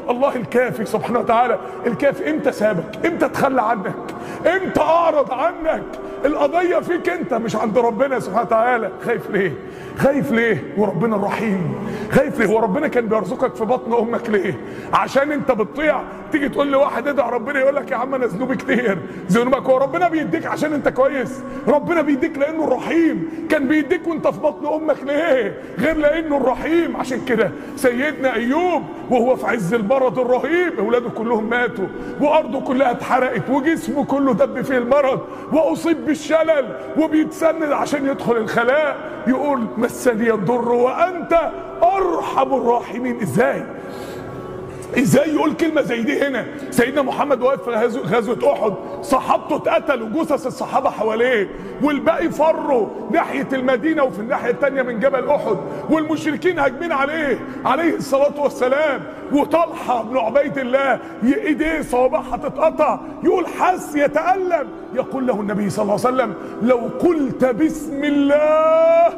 الله الكافي سبحانه وتعالى الكافي امتى سابك امتى تخلى عنك امتى اعرض عنك القضية فيك انت مش عند ربنا سبحانه وتعالى خايف ليه خايف ليه وربنا الرحيم خايف ليه هو ربنا كان بيرزقك في بطن امك ليه عشان انت بتطيع تيجي تقول لواحد ادعي ربنا يقول لك يا عم انا ذنوبي كتير ذنوبك هو ربنا بيديك عشان انت كويس ربنا بيديك لانه الرحيم كان بيديك وانت في بطن امك ليه غير لانه الرحيم عشان كده سيدنا ايوب وهو في عز المرض الرهيب اولاده كلهم ماتوا وارضه كلها اتحرقت وجسمه كله دب فيه المرض واصيب بالشلل وبيتسند عشان يدخل الخلاء يقول مسني الضر وانت ارحم الراحمين ازاي ازاي يقول كلمه زي دي هنا سيدنا محمد واقف في غزو- غزوه احد صحابته اتقتلوا جثث الصحابه حواليه والباقي فروا ناحيه المدينه وفي الناحيه الثانيه من جبل احد والمشركين هاجمين عليه عليه الصلاه والسلام وطلحه بن عبيد الله ي- ايديه صوابعها تتقطع يقول حس يتالم يقول له النبي صلى الله عليه وسلم لو قلت بسم الله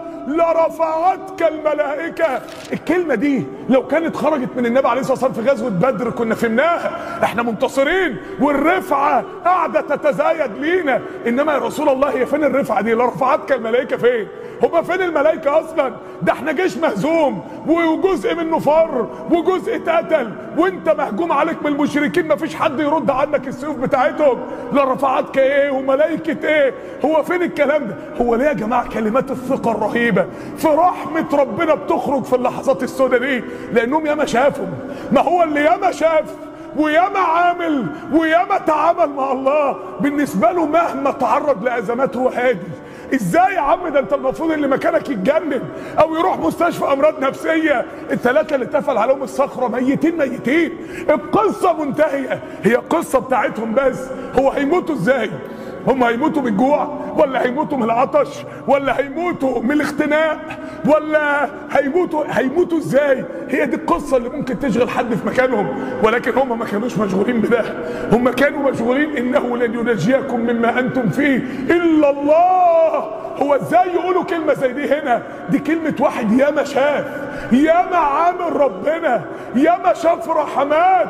لرفعتك الملائكة الكلمة دي لو كانت خرجت من النبي عليه الصلاة والسلام في غزوة بدر كنا فهمناها احنا منتصرين والرفعة قاعدة تتزايد لينا انما يا رسول الله هي فين الرفعة دي لرفعتك الملائكة فين هما فين الملائكة اصلا ده احنا جيش مهزوم وجزء منه فر وجزء اتقتل وانت مهجوم عليك من المشركين مفيش حد يرد عنك السيوف بتاعتهم لرفعتك ايه وملائكة ايه هو فين الكلام ده هو ليه يا جماعة كلمات الثقة الرهيبة في رحمة ربنا بتخرج في اللحظات السوداء دي لانهم ياما شافوا ما هو اللي ياما شاف وياما عامل وياما تعامل مع الله بالنسبة له مهما تعرض لأزمات هو هادي ازاي يا عم ده انت المفروض اللي مكانك يتجنن او يروح مستشفى امراض نفسيه الثلاثه اللي اتقفل عليهم الصخره ميتين ميتين القصه منتهيه هي القصه بتاعتهم بس هو هيموتوا ازاي هم هيموتوا من الجوع ولا هيموتوا من العطش ولا هيموتوا من الاختناق ولا هيموتوا هيموتوا ازاي هي دي القصه اللي ممكن تشغل حد في مكانهم ولكن هم ما كانوش مشغولين بده هم كانوا مشغولين انه لن ينجيكم مما انتم فيه الا الله هو ازاي يقولوا كلمه زي دي هنا دي كلمه واحد ياما شاف ياما عامل ربنا ياما شاف رحمات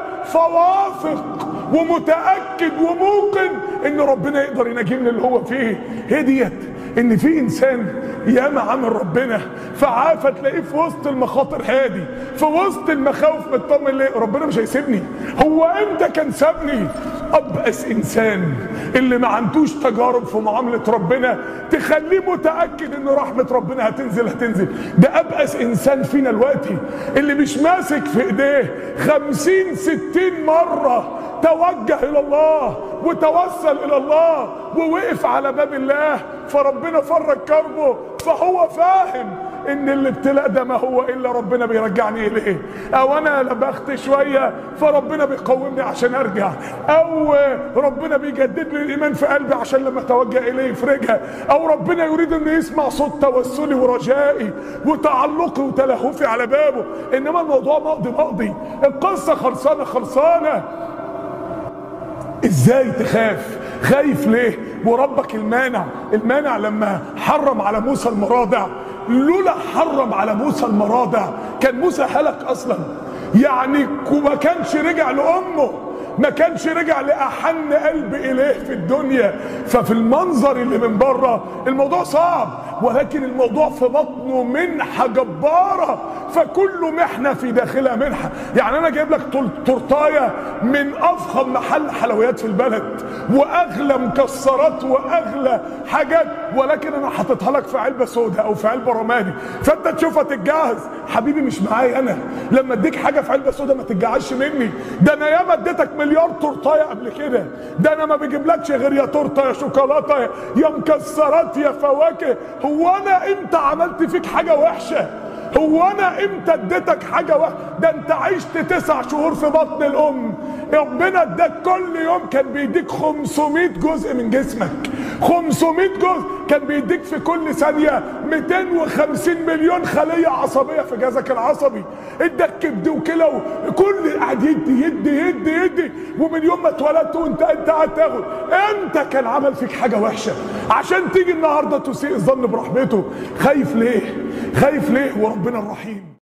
فواثق ومتاكد وموقن ان ربنا يقدر ينجيه من اللي هو فيه هي ديت ان في انسان ياما عامل ربنا فعافى تلاقيه في وسط المخاطر هادي في وسط المخاوف مطمن ليه ربنا مش هيسيبني هو امتى كان سابني ابأس انسان اللي ما عندوش تجارب في معاملة ربنا تخليه متأكد ان رحمة ربنا هتنزل هتنزل ده ابأس انسان فينا دلوقتي اللي مش ماسك في ايديه خمسين ستين مرة توجه الى الله وتوسل الى الله ووقف على باب الله فربنا فرج كربه فهو فاهم ان الابتلاء ده ما هو الا ربنا بيرجعني اليه او انا لبخت شويه فربنا بيقومني عشان ارجع او ربنا بيجدد لي الايمان في قلبي عشان لما اتوجه اليه يفرجها او ربنا يريد انه يسمع صوت توسلي ورجائي وتعلقي وتلهفي على بابه انما الموضوع مقضي مقضي القصه خلصانه خلصانه ازاي تخاف خايف ليه وربك المانع المانع لما حرم على موسى المراضع لولا حرم على موسى المراضع كان موسى هلك اصلا يعني ما كانش رجع لامه ما كانش رجع لاحن قلب اليه في الدنيا ففي المنظر اللي من بره الموضوع صعب ولكن الموضوع في بطنه منحه جباره فكل محنه في داخلها منحه يعني انا جايب لك تل- تورتايه من افخم محل حلويات في البلد واغلى مكسرات واغلى حاجات ولكن انا حاططها لك في علبه سوداء او في علبه رمادي فانت تشوفها تتجهز حبيبي مش معايا انا لما اديك حاجه في علبه سوداء ما تتجعش مني ده انا ياما اديتك مليار تورتايه قبل كده ده انا ما بجيبلكش غير يا تورته يا شوكولاته يا مكسرات يا فواكه هو انا امتى عملت فيك حاجه وحشه هو انا امتى اديتك حاجه وحشه ده انت عشت تسع شهور في بطن الام ربنا اداك كل يوم كان بيديك 500 جزء من جسمك 500 جزء كان بيديك في كل ثانيه 250 مليون خليه عصبيه في جهازك العصبي اداك كبد وكلى وكل قاعد يدي يدي يدي يدي ومن يوم ما اتولدت وانت انت قاعد تاخد امتى كان عمل فيك حاجه وحشه عشان تيجي النهارده تسيء الظن برحمته خايف ليه خايف ليه وربنا الرحيم